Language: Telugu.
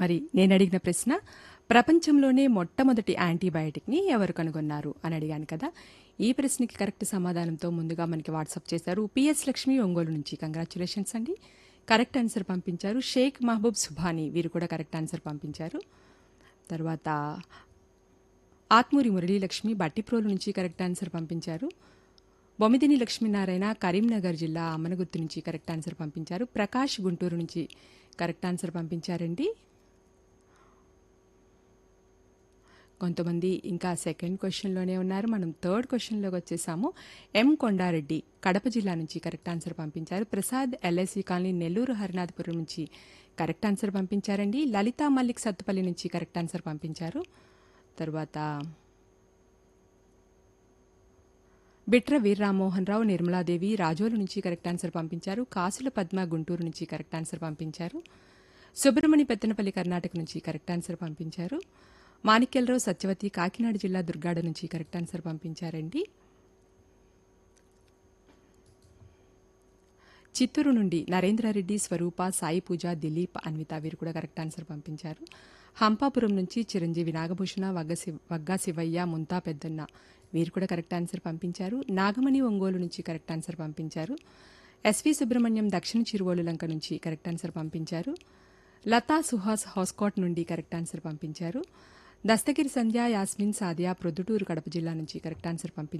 మరి నేను అడిగిన ప్రశ్న ప్రపంచంలోనే మొట్టమొదటి యాంటీబయాటిక్ని ఎవరు కనుగొన్నారు అని అడిగాను కదా ఈ ప్రశ్నకి కరెక్ట్ సమాధానంతో ముందుగా మనకి వాట్సాప్ చేశారు పిఎస్ లక్ష్మి ఒంగోలు నుంచి కంగ్రాచులేషన్స్ అండి కరెక్ట్ ఆన్సర్ పంపించారు షేక్ మహబూబ్ సుభాని వీరు కూడా కరెక్ట్ ఆన్సర్ పంపించారు తర్వాత ఆత్మూరి మురళీలక్ష్మి బట్టిప్రోలు నుంచి కరెక్ట్ ఆన్సర్ పంపించారు బొమ్మిదిని లక్ష్మీనారాయణ కరీంనగర్ జిల్లా అమ్మనగుర్తు నుంచి కరెక్ట్ ఆన్సర్ పంపించారు ప్రకాష్ గుంటూరు నుంచి కరెక్ట్ ఆన్సర్ పంపించారండి కొంతమంది ఇంకా సెకండ్ క్వశ్చన్లోనే ఉన్నారు మనం థర్డ్ క్వశ్చన్లోకి వచ్చేసాము ఎం కొండారెడ్డి కడప జిల్లా నుంచి కరెక్ట్ ఆన్సర్ పంపించారు ప్రసాద్ ఎల్ఐసి కాలనీ నెల్లూరు హరినాథపురం నుంచి కరెక్ట్ ఆన్సర్ పంపించారండి లలితా మల్లిక్ సత్తుపల్లి నుంచి కరెక్ట్ ఆన్సర్ పంపించారు తర్వాత బిట్ర వీర్రామ్మోహన్ రావు నిర్మలాదేవి రాజోలు నుంచి కరెక్ట్ ఆన్సర్ పంపించారు కాసుల పద్మ గుంటూరు నుంచి కరెక్ట్ ఆన్సర్ పంపించారు సుబ్రహ్మణ్య పెత్తనపల్లి కర్ణాటక నుంచి కరెక్ట్ ఆన్సర్ పంపించారు మాణిక్యలరావు సత్యవతి కాకినాడ జిల్లా దుర్గాడ నుంచి కరెక్ట్ ఆన్సర్ పంపించారండి చిత్తూరు నుండి నరేంద్రారెడ్డి స్వరూప సాయి పూజ దిలీప్ అన్విత వీరు కూడా కరెక్ట్ ఆన్సర్ పంపించారు హంపాపురం నుంచి చిరంజీవి నాగభూషణ వగ్గ శివ వగ్గా శివయ్య ముంతా పెద్దన్న వీరు కూడా కరెక్ట్ ఆన్సర్ పంపించారు నాగమణి ఒంగోలు నుంచి కరెక్ట్ ఆన్సర్ పంపించారు ఎస్వి సుబ్రహ్మణ్యం దక్షిణ చిరువోలు లంక నుంచి కరెక్ట్ ఆన్సర్ పంపించారు లతా సుహాస్ హౌస్కోట్ నుండి కరెక్ట్ ఆన్సర్ పంపించారు దస్తగిరి సంధ్య యాస్మిన్ సాదియా ప్రొద్దుటూరు కడప జిల్లా నుంచి కరెక్ట్ ఆన్సర్ పంపించారు